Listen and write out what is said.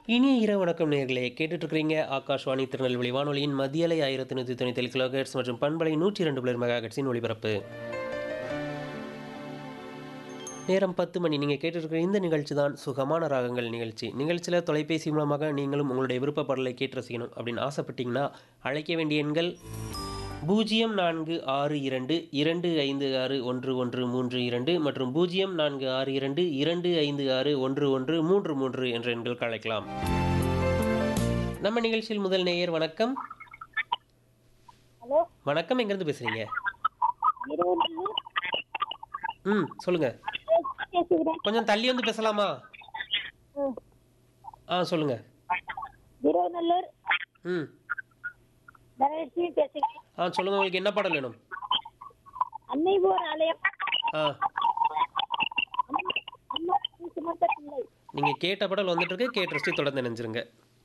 இனிய இரவு வணக்கம் நேர்களே கேட்டுட்டு இருக்கிறீங்க ஆகாஷ்வாணி திருநெல்வேலி வானொலியின் மதியலை ஆயிரத்தி நூற்றி தொண்ணூற்றி ஏழு கிலோஹெட்ஸ் மற்றும் பண்பலை நூற்றி இரண்டு பிளர் மெகாஹெட்ஸின் ஒளிபரப்பு நேரம் பத்து மணி நீங்கள் கேட்டுருக்கிற இந்த நிகழ்ச்சி தான் சுகமான ராகங்கள் நிகழ்ச்சி நிகழ்ச்சியில் தொலைபேசி மூலமாக நீங்களும் உங்களுடைய விருப்ப பாடலை கேட்டு ரசிக்கணும் அப்படின்னு ஆசைப்பட்டீங்கன்னா அழைக்க வேண்டிய எண்கள் பூஜ்ஜியம் நான்கு ஆறு இரண்டு இரண்டு ஐந்து ஆறு ஒன்று ஒன்று மூன்று இரண்டு மற்றும் பூஜ்ஜியம் நான்கு ஆறு இரண்டு இரண்டு ஐந்து ஆறு ஒன்று ஒன்று மூன்று மூன்று என்ற எண்களுக்கு அழைக்கலாம் நம்ம நிகழ்ச்சியில் முதல் நேயர் வணக்கம் ஹலோ வணக்கம் எங்கேருந்து பேசுறீங்க இருபது ம் சொல்லுங்க பேசுகிறேன் கொஞ்சம் தள்ளி வந்து பேசலாமா ம். ஆ சொல்லுங்க திருவநல்லூர் ம் தனலட்சுமி பேசுகிறேன் ஆ சொல்லுங்க உங்களுக்கு என்ன பாடல் வேணும் அன்னை போர் ஆலயம் ஆ அம்மா அம்மா சுமந்த பிள்ளை நீங்கள் கேட்ட பாடல் வந்துட்டு இருக்கு கேட்டு ரசித்து தொடர்ந்து நினைஞ்சிருங்க